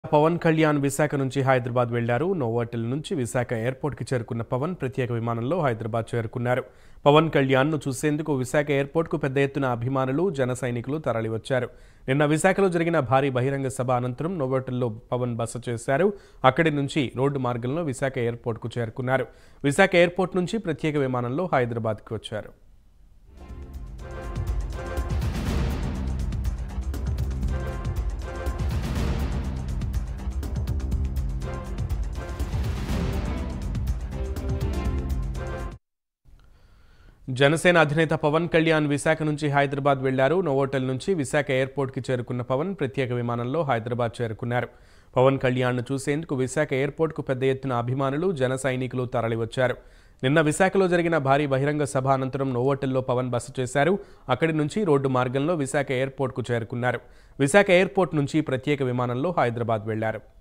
పవన్ కళ్యాణ్ విశాఖ నుంచి హైదరాబాద్ వెళ్లారు నోవాటెల్ నుంచి విశాఖ ఎయిర్పోర్ట్కి చేరుకున్న పవన్ ప్రత్యేక విమానంలో హైదరాబాద్ చేరుకున్నారు పవన్ కళ్యాణ్ను చూసేందుకు విశాఖ ఎయిర్పోర్ట్కు పెద్ద ఎత్తున అభిమానులు జన సైనికులు తరలివచ్చారు నిన్న విశాఖలో జరిగిన భారీ బహిరంగ సభ అనంతరం నోవాటెల్లో పవన్ బస చేశారు అక్కడి నుంచి రోడ్డు మార్గంలో విశాఖ ఎయిర్పోర్ట్కు చేరుకున్నారు విశాఖ ఎయిర్పోర్ట్ నుంచి ప్రత్యేక విమానంలో హైదరాబాద్కి వచ్చారు జనసేన అధినేత పవన్ కళ్యాణ్ విశాఖ నుంచి హైదరాబాద్ వెళ్లారు నోవోటెల్ నుంచి విశాఖ ఎయిర్పోర్ట్కి చేరుకున్న పవన్ ప్రత్యేక విమానంలో హైదరాబాద్ చేరుకున్నారు పవన్ కళ్యాణ్ను చూసేందుకు విశాఖ ఎయిర్పోర్ట్కు పెద్ద ఎత్తున అభిమానులు జన సైనికులు తరలివచ్చారు నిన్న విశాఖలో జరిగిన భారీ బహిరంగ సభ అనంతరం నోవోటెల్లో పవన్ బస చేశారు అక్కడి నుంచి రోడ్డు మార్గంలో విశాఖ ఎయిర్పోర్ట్కు చేరుకున్నారు విశాఖ ఎయిర్పోర్ట్ నుంచి ప్రత్యేక విమానంలో హైదరాబాద్ వెళ్లారు